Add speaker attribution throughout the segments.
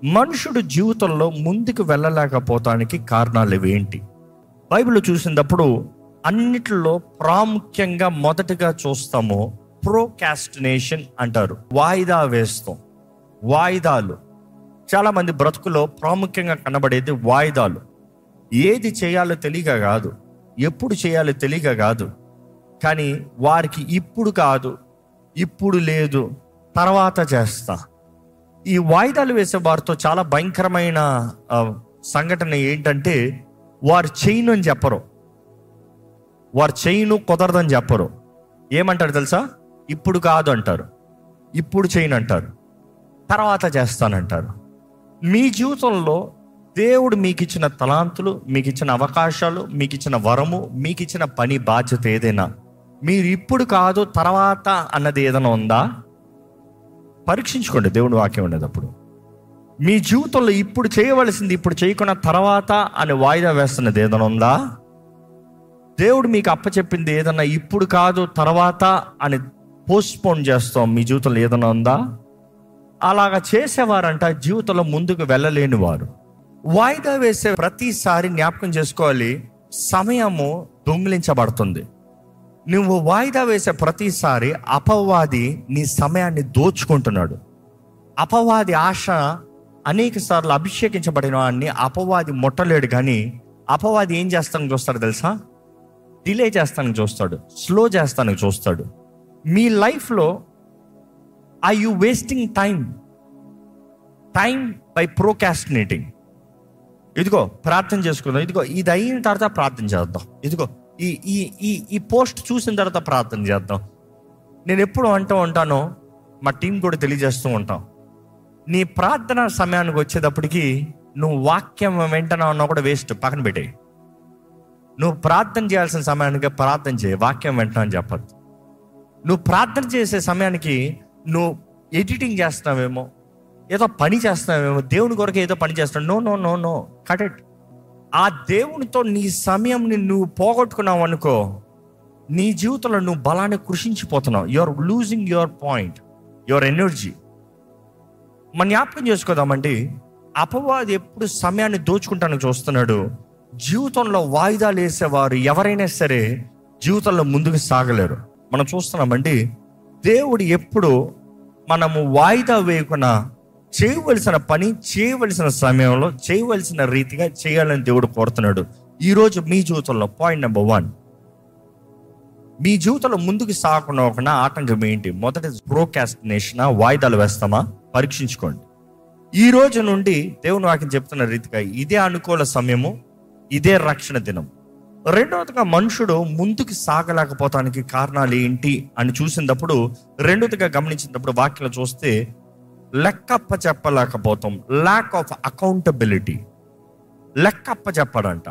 Speaker 1: మనుషుడు జీవితంలో ముందుకు వెళ్ళలేకపోతానికి కారణాలు ఏంటి బైబిల్ చూసినప్పుడు అన్నిటిలో ప్రాముఖ్యంగా మొదటగా చూస్తాము ప్రోకాస్టినేషన్ అంటారు వాయిదా వేస్తాం వాయిదాలు చాలా మంది బ్రతుకులో ప్రాముఖ్యంగా కనబడేది వాయిదాలు ఏది చేయాలో తెలియక కాదు ఎప్పుడు చేయాలో తెలియక కాదు కానీ వారికి ఇప్పుడు కాదు ఇప్పుడు లేదు తర్వాత చేస్తా ఈ వాయిదాలు వేసే వారితో చాలా భయంకరమైన ఆ, సంఘటన ఏంటంటే వారు చేయను అని చెప్పరు వారు చేయను కుదరదని చెప్పరు ఏమంటారు తెలుసా ఇప్పుడు కాదు అంటారు ఇప్పుడు చేయను అంటారు తర్వాత చేస్తానంటారు మీ జీవితంలో దేవుడు మీకు ఇచ్చిన తలాంతులు మీకు ఇచ్చిన అవకాశాలు మీకు ఇచ్చిన వరము మీకు ఇచ్చిన పని బాధ్యత ఏదైనా మీరు ఇప్పుడు కాదు తర్వాత అన్నది ఏదైనా ఉందా పరీక్షించుకోండి దేవుని వాక్యం ఉండేటప్పుడు మీ జీవితంలో ఇప్పుడు చేయవలసింది ఇప్పుడు చేయకుండా తర్వాత అని వాయిదా వేస్తున్నది ఏదైనా ఉందా దేవుడు మీకు అప్పచెప్పింది ఏదన్నా ఇప్పుడు కాదు తర్వాత అని పోస్ట్పోన్ చేస్తాం మీ జీవితంలో ఏదైనా ఉందా అలాగా చేసేవారంట జీవితంలో ముందుకు వెళ్ళలేని వారు వాయిదా వేసే ప్రతిసారి జ్ఞాపకం చేసుకోవాలి సమయము దొంగిలించబడుతుంది నువ్వు వాయిదా వేసే ప్రతిసారి అపవాది నీ సమయాన్ని దోచుకుంటున్నాడు అపవాది ఆశ అనేక సార్లు అభిషేకించబడిన వాడిని అపవాది ముట్టలేడు కానీ అపవాది ఏం చేస్తానికి చూస్తాడు తెలుసా డిలే చేస్తానికి చూస్తాడు స్లో చేస్తానికి చూస్తాడు మీ లైఫ్లో I you wasting time time by procrastinating ఇదిగో ప్రార్థన చేసుకుందాం ఇదిగో ఇది అయిన తర్వాత ప్రార్థన చేద్దాం ఇదిగో ఈ ఈ ఈ ఈ పోస్ట్ చూసిన తర్వాత ప్రార్థన చేద్దాం నేను ఎప్పుడు అంటూ ఉంటానో మా టీం కూడా తెలియజేస్తూ ఉంటాం నీ ప్రార్థన సమయానికి వచ్చేటప్పటికి నువ్వు వాక్యం వెంటనే ఉన్నా కూడా వేస్ట్ పక్కన పెట్టేయి నువ్వు ప్రార్థన చేయాల్సిన సమయానికి ప్రార్థన చేయి వాక్యం వెంటనే అని చెప్పద్దు నువ్వు ప్రార్థన చేసే సమయానికి నువ్వు ఎడిటింగ్ చేస్తున్నావేమో ఏదో పని చేస్తున్నావేమో దేవుని కొరకు ఏదో పని చేస్తున్నావు no no no no cut it ఆ దేవునితో నీ సమయంని నువ్వు పోగొట్టుకున్నావు అనుకో నీ జీవితంలో నువ్వు బలాన్ని కృషించిపోతున్నావు you are losing your point your energy మన జ్ఞాపకం చేసుకోదామండి అపవాది ఎప్పుడు సమయాన్ని దోచుకుంటానికి చూస్తున్నాడు జీవితంలో వాయిదాలు వేసేవారు ఎవరైనా సరే జీవితంలో ముందుకు సాగలేరు మనం చూస్తున్నామండి దేవుడు ఎప్పుడు మనము వాయిదా వేయకుండా చేయవలసిన పని చేయవలసిన సమయంలో చేయవలసిన రీతిగా చేయాలని దేవుడు కోరుతున్నాడు ఈరోజు మీ జీవితంలో పాయింట్ నెంబర్ వన్ మీ జీవితంలో ముందుకు సాగకుండా ఆటంకం ఏంటి మొదటి ప్రోకాస్టినేషన్ వాయిదాలు వేస్తామా పరీక్షించుకోండి ఈ రోజు నుండి దేవుని వాక్యం చెప్తున్న రీతిగా ఇదే అనుకూల సమయము ఇదే రక్షణ దినం రెండవదిగా మనుషుడు ముందుకు సాగలేకపోతానికి కారణాలు ఏంటి అని చూసినప్పుడు రెండవదిగా గమనించినప్పుడు వాక్యం చూస్తే లెక్కప్ప చెప్పలేకపోతాం ల్యాక్ ఆఫ్ అకౌంటబిలిటీ లెక్కప్ప చెప్పడంట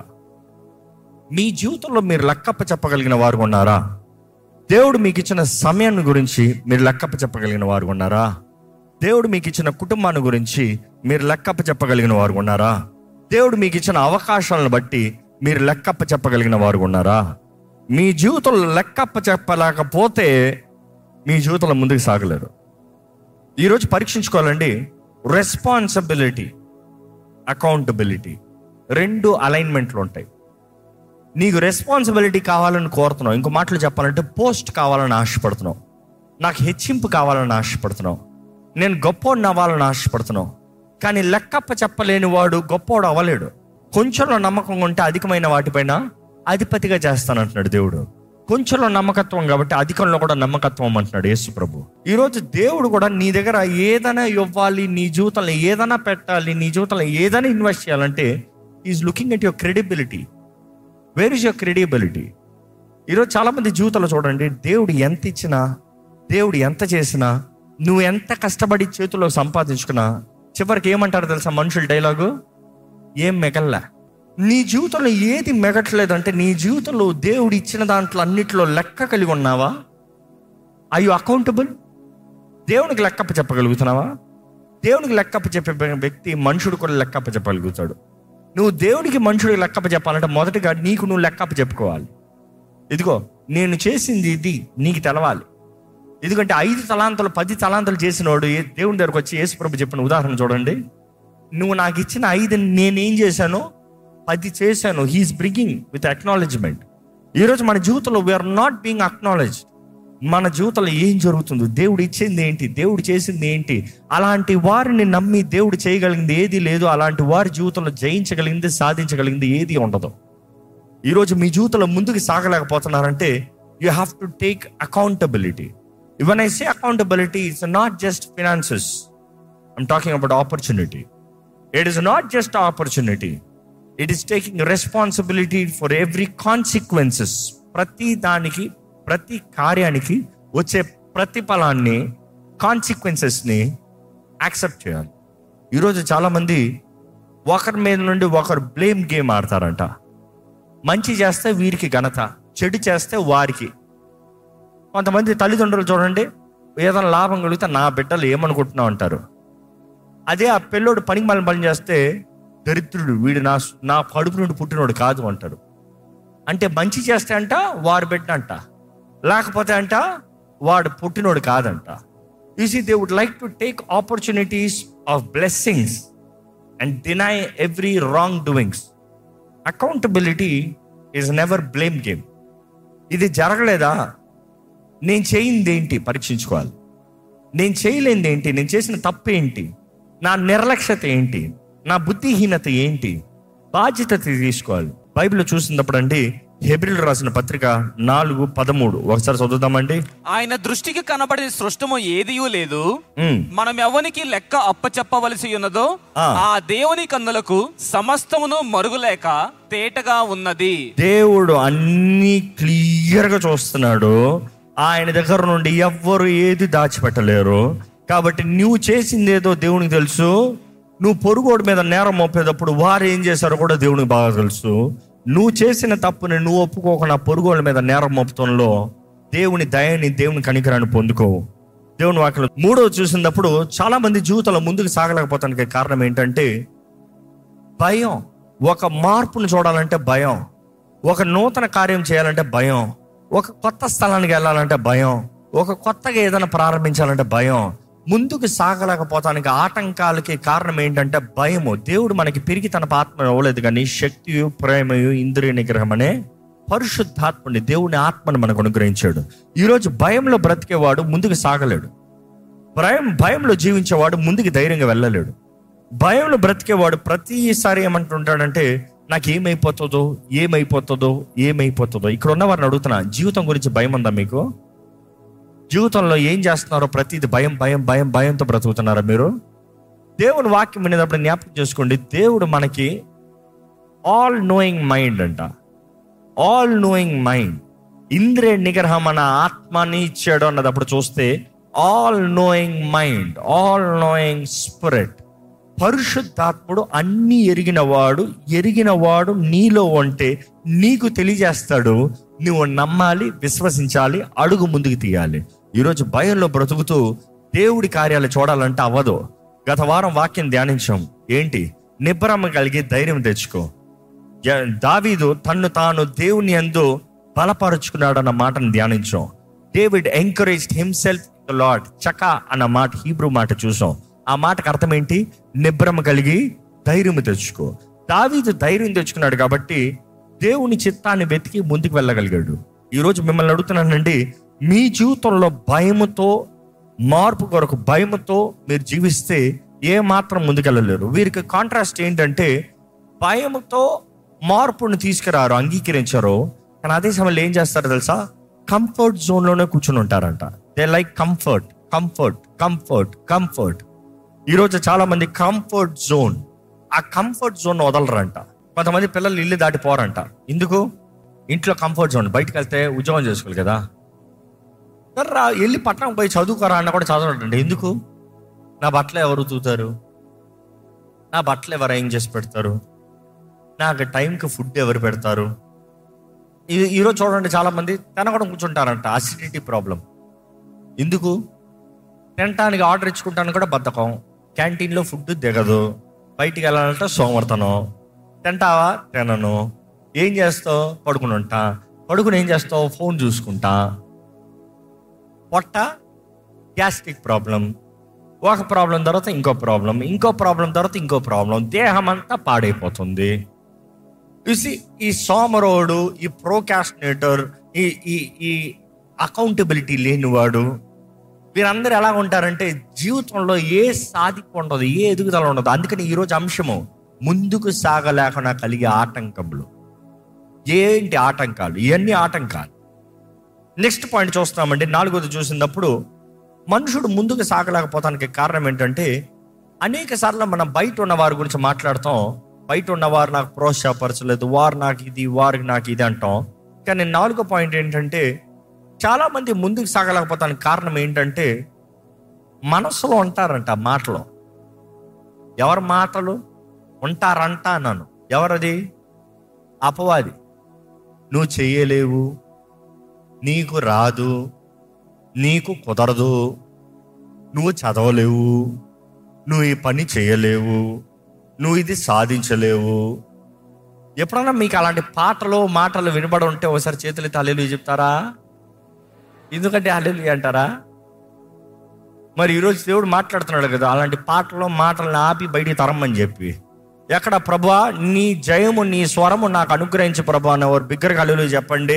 Speaker 1: మీ జీవితంలో మీరు లెక్కప్ప చెప్పగలిగిన వారు ఉన్నారా దేవుడు మీకు ఇచ్చిన సమయాన్ని గురించి మీరు లెక్కప్ప చెప్పగలిగిన వారు ఉన్నారా దేవుడు మీకు ఇచ్చిన కుటుంబాన్ని గురించి మీరు లెక్కప్ప చెప్పగలిగిన వారు ఉన్నారా దేవుడు మీకు ఇచ్చిన అవకాశాలను బట్టి మీరు లెక్కప్ప చెప్పగలిగిన వారు ఉన్నారా మీ జీవితంలో లెక్కప్ప చెప్పలేకపోతే మీ జీవితంలో ముందుకు సాగలేరు ఈరోజు పరీక్షించుకోవాలండి రెస్పాన్సిబిలిటీ అకౌంటబిలిటీ రెండు అలైన్మెంట్లు ఉంటాయి నీకు రెస్పాన్సిబిలిటీ కావాలని కోరుతున్నావు ఇంకో మాటలు చెప్పాలంటే పోస్ట్ కావాలని ఆశపడుతున్నావు నాకు హెచ్చింపు కావాలని ఆశపడుతున్నావు నేను గొప్పోడిని అవ్వాలని ఆశపడుతున్నావు కానీ లెక్కప్ప చెప్పలేని వాడు గొప్పోడు అవ్వలేడు కొంచెంలో నమ్మకం ఉంటే అధికమైన వాటిపైన అధిపతిగా చేస్తానంటున్నాడు దేవుడు కొంచెంలో నమ్మకత్వం కాబట్టి అధికంలో కూడా నమ్మకత్వం అంటున్నాడు యేసు ప్రభు ఈరోజు దేవుడు కూడా నీ దగ్గర ఏదైనా ఇవ్వాలి నీ జీవితంలో ఏదైనా పెట్టాలి నీ జీవితంలో ఏదైనా ఇన్వెస్ట్ చేయాలంటే is looking at your credibility where is your credibility ఈరోజు చాలామంది జీవితంలో చూడండి దేవుడు ఎంత ఇచ్చినా దేవుడు ఎంత చేసినా నువ్వు ఎంత కష్టపడి చేతిలో సంపాదించుకున్నా చివరికి ఏమంటారు తెలుసా మనుషుల డైలాగు ఏం మెగల్లా నీ జీవితంలో ఏది మెగట్లేదంటే నీ జీవితంలో దేవుడు ఇచ్చిన దాంట్లో అన్నిట్లో లెక్క కలిగి ఉన్నావా ఐ యు అకౌంటబుల్ దేవునికి లెక్కప్ప చెప్పగలుగుతున్నావా దేవునికి లెక్కప్ప చెప్పే వ్యక్తి మనుషుడు కూడా లెక్కప్ప చెప్పగలుగుతాడు నువ్వు దేవుడికి మనుషుడికి లెక్కప్ప చెప్పాలంటే మొదటగా నీకు నువ్వు లెక్కప్ప చెప్పుకోవాలి ఇదిగో నేను చేసింది ఇది నీకు తెలవాలి ఎందుకంటే ఐదు తలాంతలు పది తలాంతలు చేసినోడు ఏ- దేవుని దగ్గరకు వచ్చి యేసుప్రభు చెప్పిన ఉదాహరణ చూడండి నువ్వు నాకు ఇచ్చిన ఐదు నేనేం చేశాను పది చేశాను హీఈస్ బ్రింగింగ్ విత్ అక్నాలెడ్జ్మెంట్ ఈరోజు మన జీవితంలో వీఆర్ నాట్ బీయింగ్ అక్నాలెడ్జ్ మన జీవితంలో ఏం జరుగుతుందో దేవుడు ఇచ్చింది ఏంటి దేవుడు చేసింది ఏంటి అలాంటి వారిని నమ్మి దేవుడు చేయగలిగింది ఏది లేదు అలాంటి వారి జీవితంలో జయించగలిగింది సాధించగలిగింది ఏది ఉండదు ఈరోజు మీ జీవితంలో ముందుకు సాగలేకపోతున్నారంటే you have to take accountability even I say accountability it's not just finances I'm talking about opportunity it is not just opportunity it is taking responsibility for every consequences ప్రతి దానికి ప్రతి కార్యానికి వచ్చే ప్రతిఫలాన్ని కాన్సిక్వెన్సెస్ని యాక్సెప్ట్ చేయాలి ఈరోజు చాలామంది ఒకరి మీద నుండి ఒకరు బ్లేమ్ గేమ్ ఆడతారంట మంచి చేస్తే వీరికి ఘనత చెడు చేస్తే వారికి కొంతమంది తల్లిదండ్రులు చూడండి ఏదైనా లాభం కలిగితే నా బిడ్డలు ఏమనుకుంటున్నావు అంటారు అదే ఆ పిల్లోడు పనికి మళ్ళీ పని చేస్తే దరిద్రుడు వీడు నా నా కడుపు నుండి పుట్టినోడు కాదు అంటారు అంటే మంచి చేస్తే అంట వాడు బిడ్డ అంట లేకపోతే అంట వాడు పుట్టినోడు కాదంట see they would like to take opportunities of blessings and deny every wrong doings accountability is never blame game ఇది జరగలేదా నేను చేయింది ఏంటి పరీక్షించుకోవాలి నేను చేయలేనిది ఏంటి నేను చేసిన తప్పు ఏంటి నా నిర్లక్ష్యత ఏంటి నా బుద్ధిహీనత ఏంటి బాధ్యత తీసుకోవాలి బైబిల్ చూసినప్పుడు అండి హెబ్రిల్ రాసిన పత్రిక నాలుగు పదమూడు ఒకసారి చదువుదామండి
Speaker 2: ఆయన దృష్టికి కనబడిన సృష్టము ఏదియూ లేదు
Speaker 1: ఉమ్.
Speaker 2: మనం ఎవనికి లెక్క అప్పచెప్పవలసి ఉన్నదో
Speaker 1: ఆ.
Speaker 2: ఆ దేవుని కన్నులకు సమస్తమును మరుగులేక తేటగా ఉన్నది
Speaker 1: దేవుడు అన్ని క్లియర్గా చూస్తున్నాడు ఆయన దగ్గర నుండి ఎవ్వరు ఏది దాచిపెట్టలేరు కాబట్టి నువ్వు చేసింది ఏదో దేవునికి తెలుసు నువ్వు పొరుగోడు మీద నేరం మోపేటప్పుడు వారు ఏం చేశారో కూడా దేవునికి బాగా తెలుసు నువ్వు చేసిన తప్పుని నువ్వు ఒప్పుకోకుండా పొరుగోళ్ళ మీద నేరం మోపతంలో దేవుని దయని దేవుని కనికరాన్ని పొందుకోవు దేవుని వాక్యం మూడో చూసినప్పుడు చాలా మంది జీవితంలో ముందుకు సాగలేకపోతానికి కారణం ఏంటంటే భయం ఒక మార్పును చూడాలంటే భయం ఒక నూతన కార్యం చేయాలంటే భయం ఒక కొత్త స్థలానికి వెళ్ళాలంటే భయం ఒక కొత్తగా ఏదైనా ప్రారంభించాలంటే భయం ముందుకు సాగలేకపోతానికి ఆటంకాలకి కారణం ఏంటంటే భయము దేవుడు మనకి పెరిగి తన ఆత్మ ఇవ్వలేదు కానీ శక్తియు ప్రేమయు ఇంద్రియ నిగ్రహం అనే పరిశుద్ధాత్మని దేవుని ఆత్మను మనకు అనుగ్రహించాడు ఈరోజు భయంలో బ్రతికేవాడు ముందుకు సాగలేడు భయం భయంలో జీవించేవాడు ముందుకు ధైర్యంగా వెళ్ళలేడు భయంలో బ్రతికేవాడు ప్రతిసారి ఏమంటుంటాడంటే నాకు ఏమైపోతుందో ఏమైపోతుందో ఏమైపోతుందో ఇక్కడ ఉన్న వారిని అడుగుతున్నా జీవితం గురించి భయం ఉందా మీకు జీవితంలో ఏం చేస్తున్నారో ప్రతిది భయం భయం భయం భయంతో బ్రతుకుతున్నారా మీరు దేవుని వాక్యం వినేటప్పుడు జ్ఞాపకం చేసుకోండి దేవుడు మనకి ఆల్ నోయింగ్ మైండ్ అంట ఆల్ నోయింగ్ మైండ్ ఇంద్రియ నిగ్రహం మన ఆత్మని ఇచ్చాడు అన్నదప్పుడు చూస్తే all knowing mind all knowing spirit పరిశుద్ధాత్ముడు అన్ని ఎరిగిన వాడు ఎరిగిన వాడు నీలో ఉంటే నీకు తెలియజేస్తాడు నువ్వు నమ్మాలి విశ్వసించాలి అడుగు ముందుకు తీయాలి ఈరోజు భయంలో బ్రతుకుతూ దేవుడి కార్యాలు చూడాలంటే అవ్వదు గత వారం వాక్యం ధ్యానించాం ఏంటి నిబ్బరమ్మ కలిగి ధైర్యం తెచ్చుకో జ- దావీదు తన్ను తాను దేవుని ఎందు బలపరుచుకున్నాడు అన్న మాటను ధ్యానించాం డేవిడ్ ఎంకరేజ్ హిమ్సెల్ఫ్ లాడ్ చక అన్న మాట హీబ్రూ మాట చూసాం ఆ మాటకు అర్థం ఏంటి నిబ్రమ కలిగి ధైర్యం తెచ్చుకో దావీదు ధైర్యం తెచ్చుకున్నాడు కాబట్టి దేవుని చిత్తాన్ని వెతికి ముందుకు వెళ్ళగలిగాడు ఈరోజు మిమ్మల్ని అడుగుతున్నానండి మీ జీవితంలో భయముతో మార్పు కొరకు భయముతో మీరు జీవిస్తే ఏ మాత్రం ముందుకెళ్ళలేరు వీరికి కాంట్రాస్ట్ ఏంటంటే భయముతో మార్పును తీసుకురారు అంగీకరించారు కానీ అదే సమయంలో ఏం చేస్తారో తెలుసా కంఫర్ట్ జోన్లోనే కూర్చుని ఉంటారంట they like comfort comfort comfort comfort ఈరోజు చాలా మంది కంఫర్ట్ జోన్ ఆ కంఫర్ట్ జోన్ వదలరంట కొంతమంది పిల్లలు ఇల్లు దాటిపోరంట ఎందుకు ఇంట్లో కంఫర్ట్ జోన్ బయటకు వెళ్తే ఉద్యోగం చేసుకోవాలి కదా రా వెళ్ళి పట్టణం పోయి చదువుకోరా అన్న కూడా చదవడండి ఎందుకు నా బట్టలు ఎవరు ఉతుకుతారు నా బట్టలు ఎవరు ఏం చేసి పెడతారు నాకు టైంకి ఫుడ్ ఎవరు పెడతారు ఈ- ఈరోజు చూడండి చాలా మంది తినకుండా కూర్చుంటారంట అసిడిటీ ప్రాబ్లం ఎందుకు తినటానికి ఆర్డర్ ఇచ్చుకుంటాను కూడా బద్ధకం క్యాంటీన్లో ఫుడ్ దిగదు బయటికి వెళ్ళాలంటే సోమర్తనం తింటావా తినను ఏం చేస్తావు పడుకుని ఉంటా పడుకుని ఏం చేస్తావు ఫోన్ చూసుకుంటా పొట్ట గ్యాస్ట్రిక్ ప్రాబ్లం ఒక ప్రాబ్లం తర్వాత ఇంకో ప్రాబ్లం ఇంకో ప్రాబ్లం తర్వాత ఇంకో ప్రాబ్లం దేహం అంతా పాడైపోతుంది చూసి ఈ సోమరోడు ఈ ప్రోకాస్టినేటర్ ఈ ఈ ఈ అకౌంటబిలిటీ లేనివాడు వీరందరూ ఎలా ఉంటారంటే జీవితంలో ఏ సాధింపు ఉండదు ఏ ఎదుగుదల ఉండదు అందుకని ఈరోజు అంశము ముందుకు సాగలేకుండా కలిగే ఆటంకములు ఏంటి ఆటంకాలు ఇవన్నీ ఆటంకాలు నెక్స్ట్ పాయింట్ చూస్తామండి నాలుగోది చూసినప్పుడు మనుషుడు ముందుకు సాగలేకపోతానికి కారణం ఏంటంటే అనేక సార్లు మనం బయట ఉన్న వారి గురించి మాట్లాడతాం బయట ఉన్నవారు నాకు ప్రోత్సాహపరచలేదు వారు నాకు ఇది వారికి నాకు ఇది అంటాం కానీ నాలుగో పాయింట్ ఏంటంటే చాలా మంది ముందుకు సాగలేకపోతానికి కారణం ఏంటంటే మనసులో ఉంటారంట మాటలో ఎవరి మాటలు ఉంటారంట అన్నాను ఎవరది అపవాది నువ్వు చేయలేవు నీకు రాదు నీకు కుదరదు నువ్వు చదవలేవు నువ్వు ఈ పని చేయలేవు నువ్వు ఇది సాధించలేవు ఎప్పుడన్నా మీకు అలాంటి పాటలు మాటలు వినబడి ఉంటే ఒకసారి చేతులు ఎత్తి అల్లెలు చెప్తారా ఎందుకంటే అల్లెలు అంటారా మరి ఈరోజు దేవుడు మాట్లాడుతున్నాడు కదా అలాంటి పాటలు మాటలను ఆపి బయటికి తరమని చెప్పి ఎక్కడ ప్రభా నీ జయము నీ స్వరము నాకు అనుగ్రహించి ప్రభా అని ఎవరు బిగ్గరగా అల్లెలు చెప్పండి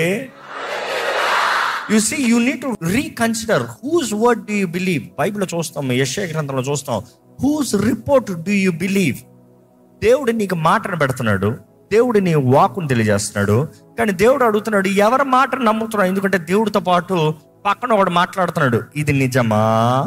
Speaker 1: you see you need to reconsider whose word do you believe బైబిల్లో చూస్తాం యశ్య గ్రంథంలో చూస్తాం whose report do you believe దేవుడు నీకు మాటను పెడుతున్నాడు దేవుడు నీ వాకును తెలియజేస్తున్నాడు కానీ దేవుడు అడుగుతున్నాడు ఎవరి మాటను నమ్ముతున్నాడు ఎందుకంటే దేవుడితో పాటు పక్కన ఒకడు మాట్లాడుతున్నాడు ఇది నిజమా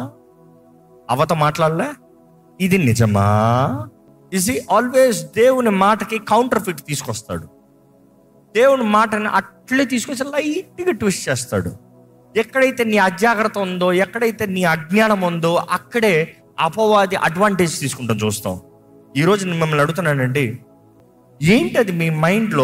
Speaker 1: అవత మాట్లాడలే ఇది నిజమా ఇస్ ఆల్వేస్ దేవుని మాటకి కౌంటర్ ఫిట్ తీసుకొస్తాడు దేవుని మాటని అట్లే తీసుకొచ్చి లైట్గా ట్విస్ట్ చేస్తాడు ఎక్కడైతే నీ అజాగ్రత్త ఉందో ఎక్కడైతే నీ అజ్ఞానం ఉందో అక్కడే అపవాది అడ్వాంటేజ్ తీసుకుంటాం చూస్తాం ఈరోజు నేను మిమ్మల్ని అడుగుతున్నానండి ఏంటి అది మీ మైండ్లో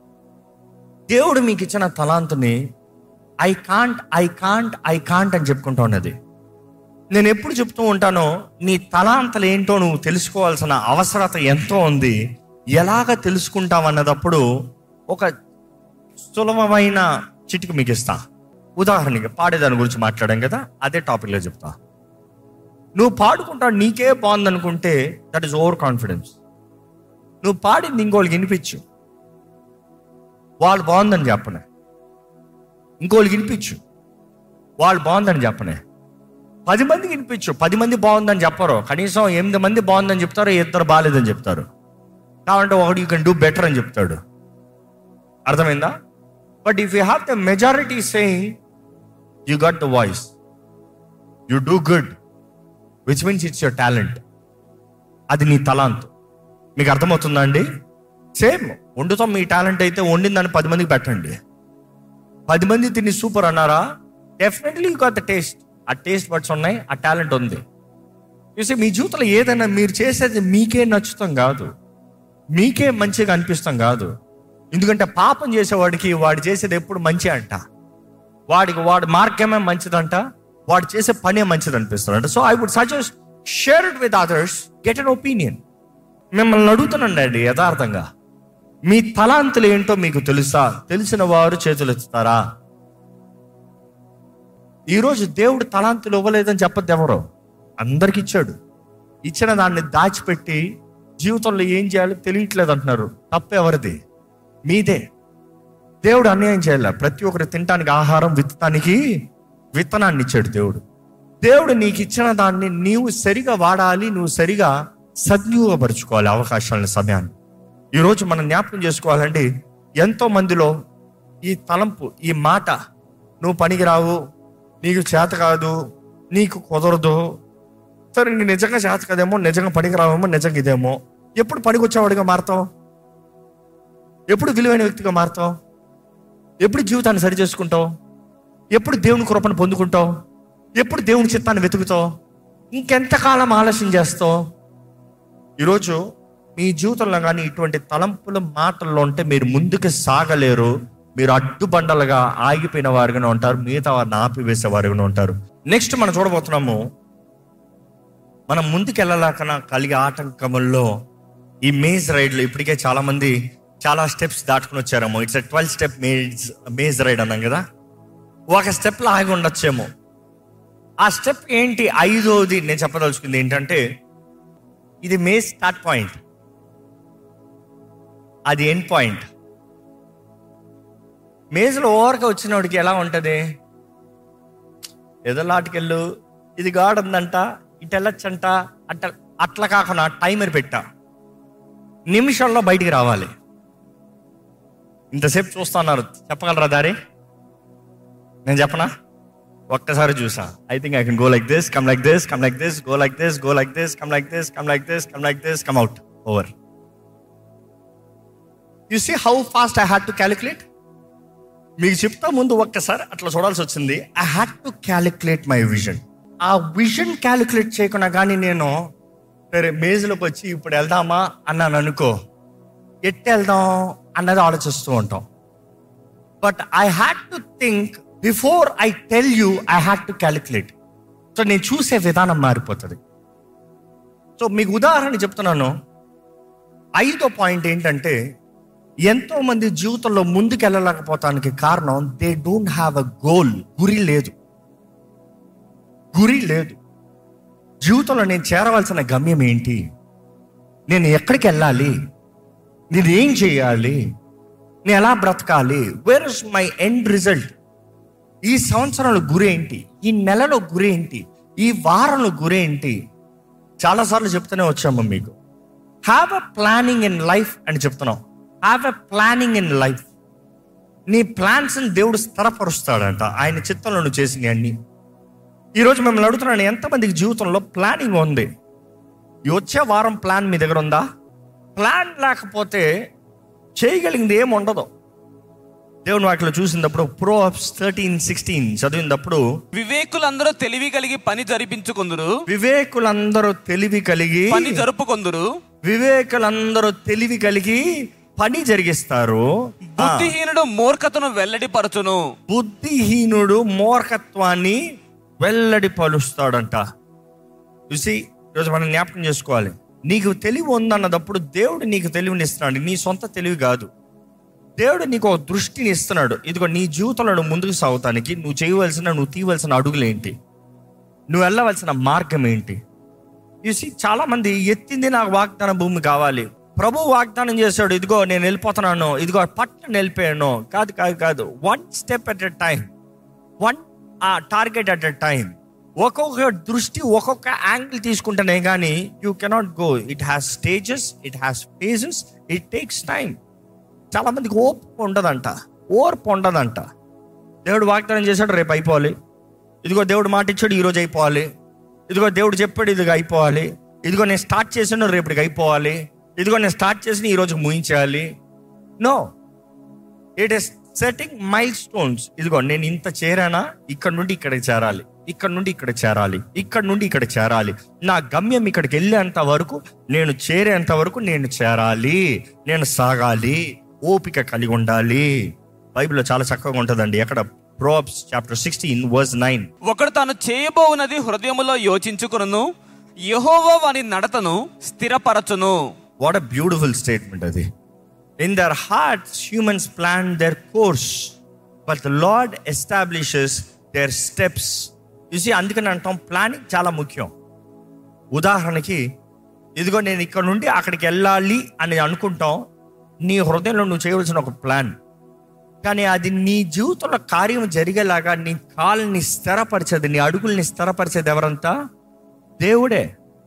Speaker 1: దేవుడు మీకు ఇచ్చిన తలాంతుని I can't I can't I can't అని చెప్పుకుంటా ఉన్నది నేను ఎప్పుడు చెప్తూ ఉంటానో నీ తలాంతలు ఏంటో నువ్వు తెలుసుకోవాల్సిన అవసరత ఎంతో ఉంది ఎలాగ తెలుసుకుంటావు అన్నదప్పుడు ఒక సులభమైన చిటికి మీకు ఇస్తా ఉదాహరణకి పాడేదాని గురించి మాట్లాడాం కదా అదే టాపిక్లో చెప్తా నువ్వు పాడుకుంటా నీకే బాగుంది అనుకుంటే దట్ ఈస్ ఓవర్ కాన్ఫిడెన్స్ నువ్వు పాడింది ఇంకోళ్ళకి వినిపించు వాళ్ళు బాగుందని చెప్పనే ఇంకోళ్ళకి వినిపించు వాళ్ళు బాగుందని చెప్పనే పది మందికి వినిపించు పది మంది బాగుందని చెప్పరు కనీసం ఎనిమిది మంది బాగుందని చెప్తారు ఇద్దరు బాగాలేదని చెప్తారు కాబట్టి ఒకటి యూ కెన్ డూ బెటర్ అని చెప్తాడు అర్థమైందా but if you have the majority saying you got the voice you do good which means it's your talent అది నీ తలాంత్ మీకు అర్థమవుతుందా అండి సేమ్ వండుతాం మీ టాలెంట్ అయితే వండిందని పది మందికి పెట్టండి పది మంది తిని సూపర్ అన్నారా definitely you got the taste ఆ టేస్ట్ బట్స్ ఉన్నాయి ఆ టాలెంట్ ఉంది చూసి మీ జీవితంలో ఏదైనా మీరు చేసేది మీకే నచ్చుతాం కాదు మీకే మంచిగా అనిపిస్తాం కాదు ఎందుకంటే పాపం చేసేవాడికి వాడు చేసేది ఎప్పుడు మంచి అంట వాడికి వాడి మార్గమే మంచిదంట వాడు చేసే పనే మంచిది అనిపిస్తాడంట so I would suggest share it with others get an opinion మిమ్మల్ని అడుగుతున్నాండి అండి యథార్థంగా మీ తలాంతులు ఏంటో మీకు తెలుసా తెలిసిన వారు చేతులు ఎత్తుతారా ఈరోజు దేవుడు తలాంతులు ఇవ్వలేదని చెప్పద్దు ఎవరో అందరికి ఇచ్చాడు ఇచ్చిన దాన్ని దాచిపెట్టి జీవితంలో ఏం చేయాలో తెలియట్లేదు అంటున్నారు తప్పు ఎవరిది మీదే దేవుడు అన్యాయం చేయాల ప్రతి ఒక్కరు తినటానికి ఆహారం విత్తడానికి విత్తనాన్ని ఇచ్చాడు దేవుడు దేవుడు నీకు ఇచ్చిన దాన్ని నీవు సరిగా వాడాలి నువ్వు సరిగా సద్వినియోగపరుచుకోవాలి అవకాశాలను సమయాన్ని ఈరోజు మనం జ్ఞాపకం చేసుకోవాలండి ఎంతో మందిలో ఈ తలంపు ఈ మాట నువ్వు పనికిరావు నీకు చేత కాదు నీకు కుదరదు సరే నీకు నిజంగా చేత కదేమో నిజంగా పనికిరావేమో నిజంగా ఇదేమో ఎప్పుడు పనికొచ్చేవాడిగా మారుతావు ఎప్పుడు విలువైన వ్యక్తిగా మారుతావు ఎప్పుడు జీవితాన్ని సరి చేసుకుంటావు ఎప్పుడు దేవుని కృపను పొందుకుంటావు ఎప్పుడు దేవుని చిత్తాన్ని వెతుకుతావు ఇంకెంతకాలం ఆలస్యం చేస్తావు ఈరోజు మీ జీవితంలో కానీ ఇటువంటి తలంపుల మాటల్లో ఉంటే మీరు ముందుకు సాగలేరు మీరు అడ్డుబండలుగా ఆగిపోయిన వారుగానే ఉంటారు మిగతా వారిని ఆపివేసే వారుగానే ఉంటారు నెక్స్ట్ మనం చూడబోతున్నాము మనం ముందుకు వెళ్ళలేకనా కలిగే ఆటంకముల్లో ఈ మేజ్ రైడ్లో ఇప్పటికే చాలా మంది చాలా స్టెప్స్ దాటుకుని వచ్చారేమో it's twelve step maze maze ride అన్నాం కదా ఒక స్టెప్లో ఆగి ఉండొచ్చేమో ఆ స్టెప్ ఏంటి ఐదోది నేను చెప్పదలుచుకుంది ఏంటంటే ఇది మే స్టార్ట్ పాయింట్ అది ఎండ్ పాయింట్ మేజులో ఓవర్గా వచ్చినోడికి ఎలా ఉంటుంది ఏదో లాటికెళ్ళు ఇది గాడుందంట ఇటు వెళ్ళొచ్చంట అట్ట అట్లా కాకుండా టైమర్ పెట్టా నిమిషంలో బయటికి రావాలి ఇంతసేపు చూస్తున్నారు చెప్పగలరా దారి నేను చెప్పనా ఒక్కసారి చూసా I think I can go like this come like this come like this go like this go like this come like this come like this come like this come out over you see how fast I had to calculate మీకు చెప్తా ముందు ఒక్కసారి అట్లా చూడాల్సి వచ్చింది I had to calculate my vision ఆ vision calculate చేయకుండా కానీ నేను సరే మేజులోకి వచ్చి ఇప్పుడు వెళ్దామా అన్నాను అనుకో ఎట్టి వెళ్దాం అన్నది ఆలోచిస్తూ ఉంటాం but I had to think before I tell you I had to calculate so నేను చూసే విధానం మారిపోతుంది సో మీకు ఉదాహరణ చెప్తున్నాను ఐదో పాయింట్ ఏంటంటే ఎంతో మంది జీవితంలో ముందుకు వెళ్ళలేకపోతానికి కారణం they don't have a goal గురి లేదు గురి లేదు జీవితంలో నేను చేరవలసిన గమ్యం ఏంటి నేను ఎక్కడికి వెళ్ళాలి నేను ఏం చేయాలి నేను ఎలా బ్రతకాలి where is my end result ఈ సంవత్సరంలో గురి ఏంటి ఈ నెలలో గురి ఏంటి ఈ వారంలో గురి ఏంటి చాలాసార్లు చెప్తూనే వచ్చాము మీకు have a planning in life అని చెప్తున్నాం have a planning in life నీ ప్లాన్స్ని దేవుడు స్థిరపరుస్తాడంట ఆయన చిత్తంలో నువ్వు చేసినవి అన్ని ఈరోజు మిమ్మల్ని అడుగుతున్నాను ఎంతమందికి జీవితంలో ప్లానింగ్ ఉంది ఈ వచ్చే వారం ప్లాన్ మీ దగ్గర ఉందా ప్లాన్ లేకపోతే చేయగలిగింది ఏం ఉండదు దేవుని వాటిలో చూసినప్పుడు ప్రోప్స్ థర్టీన్ సిక్స్టీన్ చదివినప్పుడు
Speaker 2: వివేకులందరూ తెలివి కలిగి పని జరిపించుకుందురు
Speaker 1: వివేకులందరూ తెలివి కలిగి
Speaker 2: పని జరుపుకొందురు
Speaker 1: వివేకులందరూ తెలివి కలిగి పని జరిగిస్తారు ఆ,
Speaker 2: బుద్ధిహీనుడు మూర్ఖతను వెల్లడిపరచును
Speaker 1: బుద్ధిహీనుడు మూర్ఖత్వాన్ని వెల్లడి పలుస్తాడంట చూసి ఈరోజు మనం జ్ఞాపకం చేసుకోవాలి నీకు తెలివి ఉందన్నదప్పుడు దేవుడు నీకు తెలివిని ఇస్తున్నాడు నీ సొంత తెలివి కాదు దేవుడు నీకు ఒక దృష్టిని ఇస్తున్నాడు ఇదిగో నీ జీవితంలో నువ్వు ముందుకు సాగుతానికి నువ్వు చేయవలసిన నువ్వు తీయవలసిన అడుగులు ఏంటి నువ్వు వెళ్ళవలసిన మార్గం ఏంటి చూసి చాలా మంది ఎత్తింది నాకు వాగ్దాన భూమి కావాలి ప్రభు వాగ్దానం చేశాడు ఇదిగో నేను వెళ్ళిపోతున్నాను ఇదిగో పట్టణం వెళ్ళిపోయాను కాదు కాదు కాదు one step at a time one a target at a time ఒక్కొక్క దృష్టి ఒక్కొక్క యాంగిల్ తీసుకుంటేనే కానీ you cannot go it has stages it has phases it takes time చాలా మందికి ఓర్పు ఉండదంట ఓర్పు ఉండదంట దేవుడు వాగ్దానం చేశాడు రేపు అయిపోవాలి ఇదిగో దేవుడు మాట ఇచ్చాడు ఈరోజు అయిపోవాలి ఇదిగో దేవుడు చెప్పాడు ఇదిగో అయిపోవాలి ఇదిగో నేను స్టార్ట్ చేసాను రేపటికి అయిపోవాలి ఇదిగో నేను స్టార్ట్ చేసిన ఈ రోజు ముగించాలి no it is setting milestones ఇదిగో నేను ఇంత చేరానా ఇక్కడ నుండి ఇక్కడికి చేరాలి ఇక్కడ నుండి ఇక్కడ చేరాలి ఇక్కడ నుండి ఇక్కడ చేరాలి నా గమ్యం ఇక్కడికి వెళ్ళేంత వరకు నేను చేరేంత వరకు నేను చేరాలి నేను సాగాలి ఓపిక కలిగి ఉండాలి బైబిల్లో చాలా చక్కగా ఉంటుందండి ఎక్కడ Proverbs chapter sixteen verse nine
Speaker 2: ఒకడు తాను చేయబోవునది హృదయములో యోచించుకును యహోవా వాని నడతను స్థిరపరచును
Speaker 1: వాట్ అ బ్యూటిఫుల్ స్టేట్మెంట్ అది in their hearts humans plan their course but the Lord establishes their steps చూసి అందుకని అంటాం ప్లానింగ్ చాలా ముఖ్యం ఉదాహరణకి ఇదిగో నేను ఇక్కడ నుండి అక్కడికి వెళ్ళాలి అని అనుకుంటాం నీ హృదయంలో నువ్వు చేయవలసిన ఒక ప్లాన్ కానీ అది నీ జీవితంలో కార్యం జరిగేలాగా నీ కాళ్ళని స్థిరపరిచేది నీ అడుగుల్ని స్థిరపరిచేది ఎవరంతా దేవుడే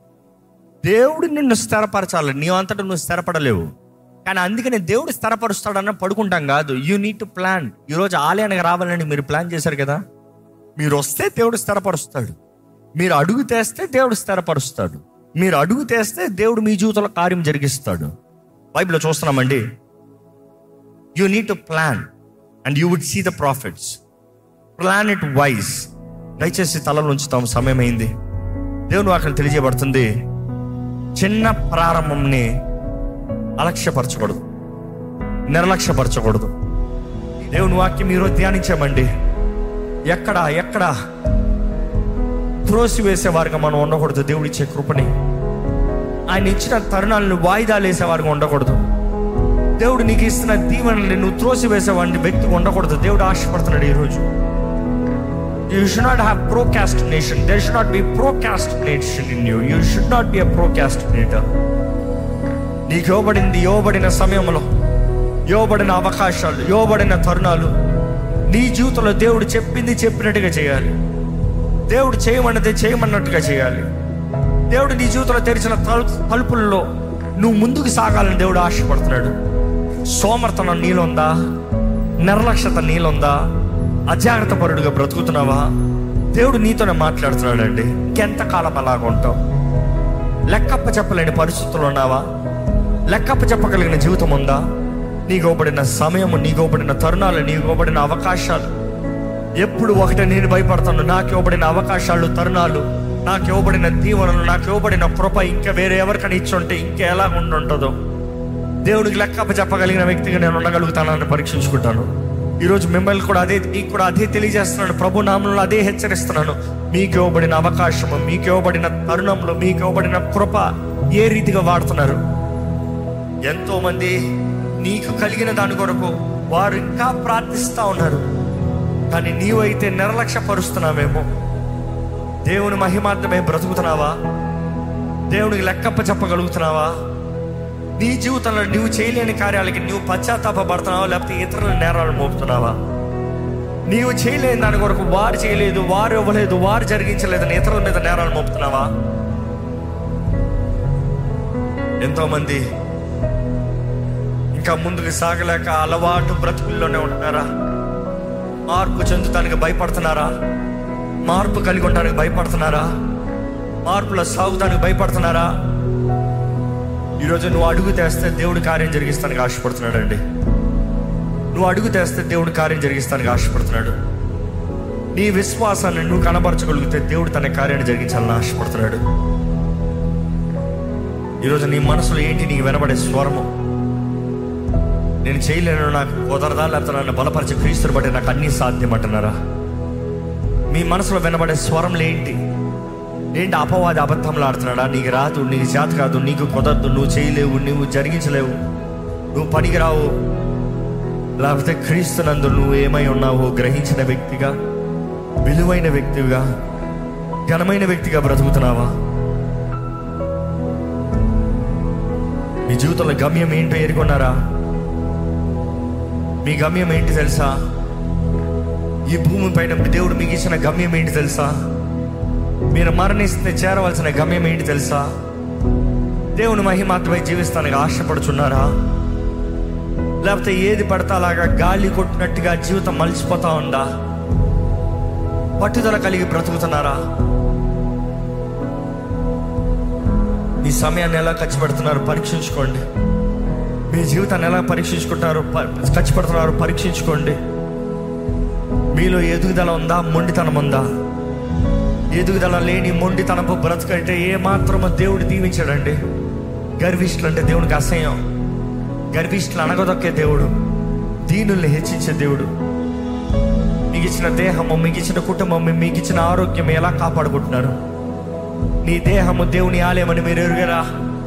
Speaker 1: దేవుడు నిన్ను స్థిరపరచాలి నీ అంతటా నువ్వు స్థిరపడలేవు కానీ అందుకనే దేవుడు స్థిరపరుస్తాడన్న పడుకుంటాం కాదు యూ నీడ్ టు ప్లాన్ ఈరోజు ఆలయానికి రావాలని మీరు ప్లాన్ చేశారు కదా మీరు వస్తే దేవుడు స్థిరపరుస్తాడు మీరు అడుగు తెస్తే దేవుడు స్థిరపరుస్తాడు మీరు అడుగు తెస్తే దేవుడు మీ జీవితంలో కార్యం జరిగిస్తాడు బైబిల్లో చూస్తున్నామండి you need to plan and you would see the prophets plan it wise దయచేసి తలలో ఉంచుతాం సమయం అయింది దేవుని వాక్యం తెలియజేయబడుతుంది చిన్న ప్రారంభంని అలక్ష్యపరచకూడదు నిర్లక్ష్యపరచకూడదు దేవుని వాక్యం ఈరోజు ధ్యానించామండి ఎక్కడ ఎక్కడ త్రోసివేసేవారుగా మనం ఉండకూడదు దేవుడు ఇచ్చే కృపని ఆయన ఇచ్చిన తరుణాలను వాయిదాలు వేసేవారుగా ఉండకూడదు దేవుడు నీకు ఇస్తున్న దీవెనల్ని నువ్వు త్రోసివేసేవాడిని వ్యక్తిగా ఉండకూడదు దేవుడు ఆశపడుతున్నాడు ఈరోజు you should not have procrastination there should not be procrastination in you you should not be a procrastinator నీకు ఇవ్వబడింది ఇవ్వబడిన సమయంలో ఇవ్వబడిన అవకాశాలు ఇవ్వబడిన తరుణాలు నీ జీవితంలో దేవుడు చెప్పింది చెప్పినట్టుగా చేయాలి దేవుడు చేయమన్నది చేయమన్నట్టుగా చేయాలి దేవుడు నీ జీవితంలో తెరిచిన తలుపు తలుపుల్లో నువ్వు ముందుకు సాగాలని దేవుడు ఆశపడుతున్నాడు సోమర్తనం నీలుందా నిర్లక్ష్యత నీలుందా అజాగ్రత్త పరుడుగా బ్రతుకుతున్నావా దేవుడు నీతోనే మాట్లాడుతున్నాడండి ఇంకెంతకాలం అలాగ ఉంటావు లెక్కప్ప చెప్పలేని పరిస్థితులు ఉన్నావా లెక్కప్ప చెప్పగలిగిన జీవితం ఉందా నీకు ఇవ్వబడిన సమయము నీకు ఇవ్వబడిన తరుణాలు నీకు ఇవ్వబడిన అవకాశాలు ఎప్పుడు ఒకటే నేను భయపడతాను నాకు ఇవ్వబడిన అవకాశాలు తరుణాలు నాకు ఇవ్వబడిన దీవెనలు నాకు ఇవ్వబడిన కృప ఇంకా వేరే ఎవరికైనా ఇచ్చి ఉంటే ఇంకా ఎలా ఉండుంటుందో దేవుడికి లెక్కప్ప చెప్పగలిగిన వ్యక్తిగా నేను ఉండగలుగుతానని పరీక్షించుకుంటాను ఈరోజు మిమ్మల్ని కూడా అదే మీకు కూడా అదే తెలియజేస్తున్నాను ప్రభు నామంలో అదే హెచ్చరిస్తున్నాను మీకు ఇవ్వబడిన అవకాశము మీకు ఇవ్వబడిన తరుణంలో మీకు ఇవ్వబడిన కృప ఏ రీతిగా వాడుతున్నారు ఎంతో మంది నీకు కలిగిన దాని కొరకు వారు ఇంకా ప్రార్థిస్తూ ఉన్నారు కానీ నీవైతే నిర్లక్ష్య పరుస్తున్నావేమో దేవుని మహిమార్థమే బ్రతుకుతున్నావా దేవునికి లెక్కప్ప చెప్పగలుగుతున్నావా నీ జీవితంలో నువ్వు చేయలేని కార్యాలకి నువ్వు పశ్చాత్తాపడుతున్నావా లేకపోతే ఇతరుల నేరాలు మోపుతున్నావా నీవు చేయలేని దాని కొరకు వారు చేయలేదు వారు ఇవ్వలేదు వారు జరిగించలేదని ఇతరుల మీద నేరాలు మోపుతున్నావా ఎంతో మంది ఇంకా ముందుకు సాగలేక అలవాటు బ్రతుకుల్లోనే ఉంటున్నారా మార్పు చెందుతానికి భయపడుతున్నారా మార్పు కలిగి ఉండడానికి భయపడుతున్నారా మార్పులో సాగుతానికి భయపడుతున్నారా ఈరోజు నువ్వు అడుగు తెస్తే దేవుడు కార్యం జరిగిస్తానికి ఆశపడుతున్నాడండి నువ్వు అడుగు తెస్తే దేవుడు కార్యం జరిగిస్తానికి ఆశపడుతున్నాడు నీ విశ్వాసాన్ని నువ్వు కనబరచగలిగితే దేవుడు తన కార్యాన్ని జరిగించాలని ఆశపడుతున్నాడు ఈరోజు నీ మనసులో ఏంటి నీకు వినబడే స్వరము నేను చేయలేను నాకు కుదరదా లేకపోతే నన్ను బలపరిచే క్రీస్తుని బట్టి నాకు అన్నీ సాధ్యం అంటున్నారా మీ మనసులో వినబడే స్వరంలు ఏంటి ఏంటి అపవాది అబద్ధంలో ఆడుతున్నాడా నీకు రాదు నీకు చేత కాదు నీకు కుదరదు నువ్వు చేయలేవు నువ్వు జరిగించలేవు నువ్వు పనికిరావు లేకపోతే క్రీస్తునందు నువ్వు ఏమై ఉన్నావో గ్రహించిన వ్యక్తిగా విలువైన వ్యక్తిగా ఘనమైన వ్యక్తిగా బ్రతుకుతున్నావా మీ జీవితంలో గమ్యం ఏంటో ఎరుకున్నారా మీ గమ్యం ఏంటి తెలుసా ఈ భూమి పైన దేవుడు మీకు ఇచ్చిన గమ్యం ఏంటి తెలుసా మీరు మరణిస్తే చేరవలసిన గమ్యం ఏంటి తెలుసా దేవుని మహిమాత్మై జీవిస్తానికి ఆశపడుచున్నారా లేకపోతే ఏది పడతా అలాగా గాలి కొట్టినట్టుగా జీవితం మలిచిపోతా ఉందా పట్టుదల కలిగి బ్రతుకుతున్నారా మీ సమయాన్ని ఎలా ఖర్చు పెడుతున్నారు పరీక్షించుకోండి మీ జీవితాన్ని ఎలా పరీక్షించుకుంటారు ప- ఖర్చు పెడుతున్నారు పరీక్షించుకోండి మీలో ఎదుగుదల ఉందా మొండితనం ఉందా ఎదుగుదల లేని మొండితనపు బ్రతుకంటే ఏ మాత్రమో దేవుడు దీవించాడండి గర్విష్ఠులు అంటే దేవునికి అసహ్యం గర్విష్ఠులు అనగదొక్కే దేవుడు దీనుల్ని హెచ్చించే దేవుడు మీకు ఇచ్చిన దేహము మీకు ఇచ్చిన కుటుంబం మీకు ఇచ్చిన ఆరోగ్యం ఎలా కాపాడుకుంటున్నారు నీ దేహము దేవుని ఆలయమని మీరు ఎరుగరా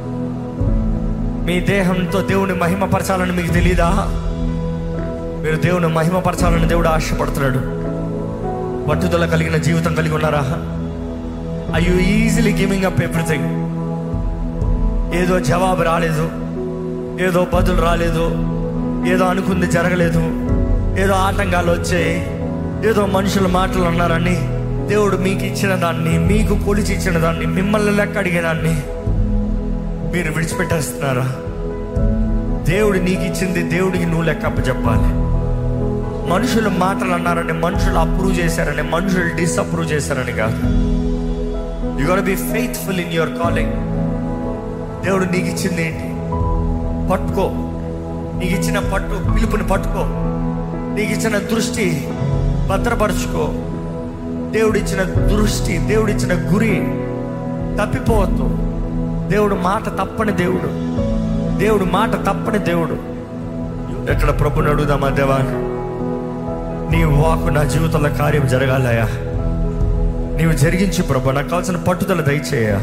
Speaker 1: మీ దేహంతో దేవుని మహిమపరచాలని మీకు తెలీదా మీరు దేవుని మహిమపరచాలని దేవుడు ఆశపడుతున్నాడు పట్టుదల కలిగిన జీవితం కలిగి ఉన్నారా I you easily giving up everything ఏదో జవాబు రాలేదు ఏదో బదులు రాలేదు ఏదో అనుకుంది జరగలేదు ఏదో ఆటంకాలు వచ్చాయి ఏదో మనుషుల మాటలు అన్నారని దేవుడు మీకు ఇచ్చిన దాన్ని మీకు కొలిచి ఇచ్చిన దాన్ని మిమ్మల్ని లెక్క అడిగేదాన్ని మీరు విడిచిపెట్టేస్తున్నారా దేవుడు నీకు ఇచ్చింది దేవుడికి నువ్వు లెక్క చెప్పాలి మనుషులు మాటలు అన్నారని మనుషులు అప్రూవ్ చేశారని మనుషులు డిసప్రూవ్ చేశారని కాదు you got be faithful in your calling దేవుడు నీకు ఇచ్చింది ఏంటి పట్టుకో నీకు ఇచ్చిన పట్టు పిలుపుని పట్టుకో నీకు ఇచ్చిన దృష్టి భద్రపరుచుకో దేవుడిచ్చిన దృష్టి దేవుడిచ్చిన గురి తప్పిపోవద్దు దేవుడు మాట తప్పని దేవుడు దేవుడు మాట తప్పని దేవుడు ఎక్కడ ప్రభుని అడుగుదామా దేవా నీ వాకు నా జీవితంలో కార్యం జరగాలయా నీవు జరిగించు ప్రభు నాకు కావాల్సిన పట్టుదల దయచేయ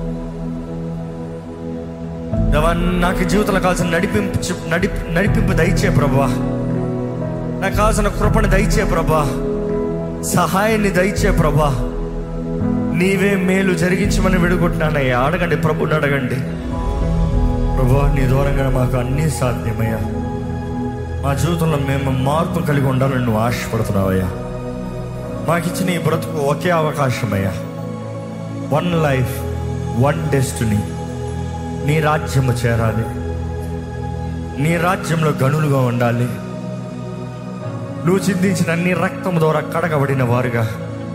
Speaker 1: దేవా నాకు జీవితంలో కావాల్సిన నడిపింపు నడిపి నడిపింపు దయచే ప్రభా నాకు కావాల్సిన కృపను దయచే ప్రభా సహాయాన్ని దయచే ప్రభా నీవే మేలు జరిగించమని విడుకుంటున్నానయ్యా అడగండి ప్రభుని అడగండి ప్రభా నీ దూరంగా మాకు అన్నీ సాధ్యమయ్యా మా జీవితంలో మేము మార్పు కలిగి ఉండాలని నువ్వు ఆశపడుతున్నావయ్యా మాకు ఇచ్చిన ఈ బ్రతుకు ఒకే అవకాశమయ్యా వన్ లైఫ్ వన్ డెస్టినీ నీ రాజ్యము చేరాలి నీ రాజ్యంలో గనులుగా ఉండాలి నువ్వు చిందించిన అన్ని రక్తం ద్వారా కడగబడిన వారుగా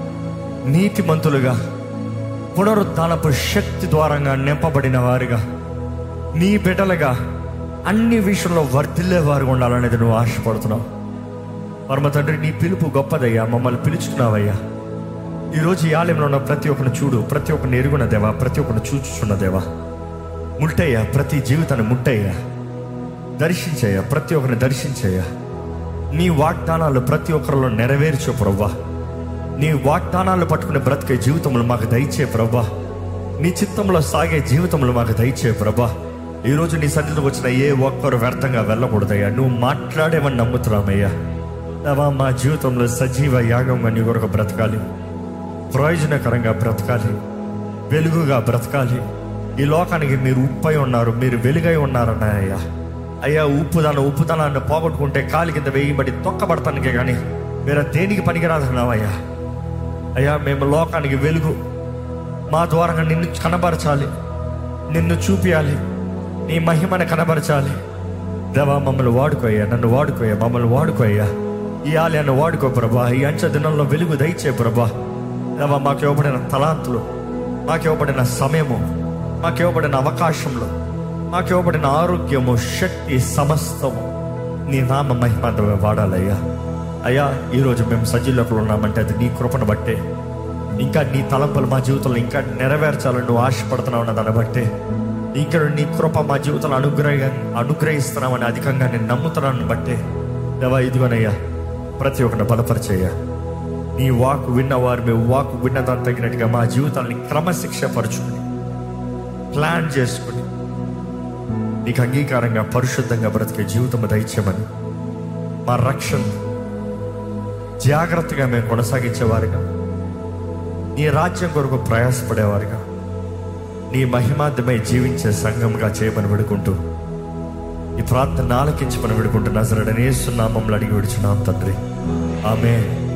Speaker 1: నీతిమంతులుగా పునరుద్ధానపు శక్తి ద్వారంగా నింపబడిన వారుగా నీ బిడ్డలుగా అన్ని విషయంలో వర్ధిల్లే వారు ఉండాలనేది నువ్వు ఆశపడుతున్నావు పరమ తండ్రి నీ పిలుపు గొప్పదయ్యా మమ్మల్ని పిలుచుకున్నావయ్యా ఈరోజు ఈ ఆలయంలో ఉన్న ప్రతి ఒక్కరిని చూడు ప్రతి ఒక్కరిని ఎరుగున దేవా ప్రతి ఒక్కరిని చూచుచున్న దేవా ముట్టయ్యా ప్రతి జీవితాన్ని ముట్టయ్యా దర్శించయ్యా ప్రతి ఒక్కరిని దర్శించయ్యా నీ వాగ్దానాలు ప్రతి ఒక్కరిలో నెరవేర్చు ప్రవ్వా నీ వాగ్దానాలు పట్టుకునే బ్రతికే జీవితంలో మాకు దయచే ప్రభా నీ చిత్తంలో సాగే జీవితంలో మాకు దయచే ప్రభా ఈరోజు నీ సన్నిధికి వచ్చిన ఏ ఒక్కరు వ్యర్థంగా వెళ్ళకూడదయ్యా నువ్వు మాట్లాడేవని నమ్ముతున్నామయ్యా దేవా మా జీవితంలో సజీవ యాగంగా నీ కొరకు బ్రతకాలి ప్రయోజనకరంగా బ్రతకాలి వెలుగుగా బ్రతకాలి ఈ లోకానికి మీరు ఉప్పై ఉన్నారు మీరు వెలుగై ఉన్నారన్నాయ్యా అయ్యా ఉప్పుదాన ఉప్పుదానాన్ని పోగొట్టుకుంటే కాలి కింద వేయబడి తొక్కబడతానికే కానీ వేరే దేనికి పనికిరాదన్నావయ్యా అయ్యా మేము లోకానికి వెలుగు మా ద్వారా నిన్ను కనబరచాలి నిన్ను చూపియాలి నీ మహిమను కనబరచాలి దేవా మమ్మల్ని వాడుకోయ్యా నన్ను వాడుకోయ్యా మమ్మల్ని వాడుకోయ్యా ఈ ఆలయాన్ని వాడుకో ప్రభా ఈ అంచె దినంలో వెలుగు దయచే ప్రభా దేవా మాకు ఇవ్వబడిన తలాంతులు మాకు ఇవ్వబడిన సమయము మాకు ఇవ్వబడిన అవకాశంలో మాకు ఇవ్వబడిన ఆరోగ్యము శక్తి సమస్తము నీ నామ మహిమ వాడాలయ్యా అయ్యా ఈరోజు మేము సజీలకు ఉన్నామంటే అది నీ కృపను బట్టే ఇంకా నీ తలంపులు మా జీవితంలో ఇంకా నెరవేర్చాలని నువ్వు ఆశపడుతున్నావు అన్న దాన్ని బట్టే ఇంకా నీ కృప మా జీవితంలో అనుగ్రహ అనుగ్రహిస్తున్నామని అధికంగా నేను నమ్ముతున్నాను బట్టే దేవా ఇదిగోనయ్యా ప్రతి ఒక్కరిని బలపరిచయ్యా నీ వాక్ విన్నవారు మేము వాక్ విన్నదాన్ని తగినట్టుగా మా జీవితాన్ని క్రమశిక్ష పరుచుకుని ప్లాన్ చేసుకుని నీకు అంగీకారంగా పరిశుద్ధంగా బ్రతికే జీవితం దయచేయమని మా రక్షణ జాగ్రత్తగా మేము కొనసాగించేవారుగా నీ రాజ్యం కొరకు ప్రయాసపడేవారుగా నీ మహిమార్థమై జీవించే సంఘంగా చేయమని విడుకుంటూ ఈ ప్రార్థన ఆలకించమని విడుకుంటూ నజరడనేస్తున్నామని అడిగి విడుచున్నాం తండ్రి ఆమె